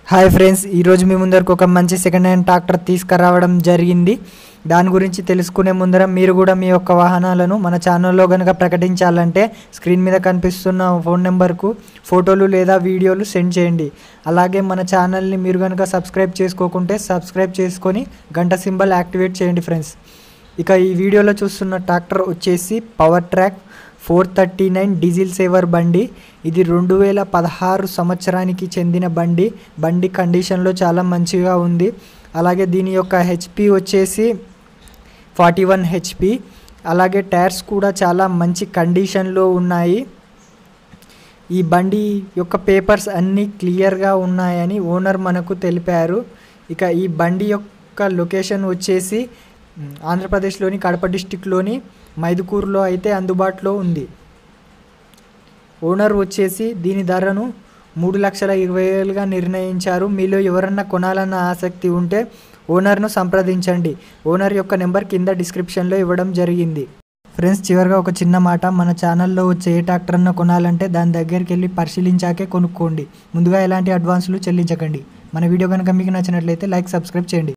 hi friends ఈరోజు మీ ముందరకు ఒక మంచి సెకండ్ హ్యాండ్ ట్రాక్టర్ తీసుకురావడం జరిగింది దాని గురించి తెలుసుకునే ముందర మీరు కూడా మీ యొక్క వాహనాలను మన ఛానల్లో కనుక ప్రకటించాలంటే స్క్రీన్ మీద కనిపిస్తున్న ఫోన్ నెంబర్కు ఫోటోలు లేదా వీడియోలు సెండ్ చేయండి అలాగే మన ఛానల్ని మీరు కనుక సబ్స్క్రైబ్ చేసుకోకుంటే సబ్స్క్రైబ్ చేసుకొని గంట సింబల్ యాక్టివేట్ చేయండి ఫ్రెండ్స్ ఇక ఈ వీడియోలో చూస్తున్న ట్రాక్టర్ వచ్చేసి power track four thirty nine diesel saver బండి ఇది రెండు వేల పదహారు సంవత్సరానికి చెందిన బండి బండి కండిషన్లో చాలా మంచిగా ఉంది అలాగే దీని యొక్క హెచ్పి వచ్చేసి ఫార్టీ వన్ హెచ్పి అలాగే టైర్స్ కూడా చాలా మంచి కండిషన్లో ఉన్నాయి ఈ బండి యొక్క పేపర్స్ అన్నీ క్లియర్గా ఉన్నాయని ఓనర్ మనకు తెలిపారు ఇక ఈ బండి యొక్క లొకేషన్ వచ్చేసి మ్, ఆంధ్రప్రదేశ్లోని కడప డిస్టిక్లోని మైదుకూరులో అయితే అందుబాటులో ఉంది ఓనర్ వచ్చేసి దీని ధరను మూడు లక్షల ఇరవై వేలుగా నిర్ణయించారు మీలో ఎవరన్నా కొనాలన్న ఆసక్తి ఉంటే ఓనర్ను సంప్రదించండి ఓనర్ యొక్క నెంబర్ కింద డిస్క్రిప్షన్లో ఇవ్వడం జరిగింది ఫ్రెండ్స్ చివరిగా ఒక చిన్న మాట మన ఛానల్లో వచ్చే ఏ ట్రాక్టర్ అన్న కొనాలంటే దాని దగ్గరికి వెళ్ళి పరిశీలించాకే కొనుక్కోండి ముందుగా ఎలాంటి అడ్వాన్సులు చెల్లించకండి మన వీడియో కనుక మీకు నచ్చినట్లయితే లైక్ సబ్స్క్రైబ్ చేయండి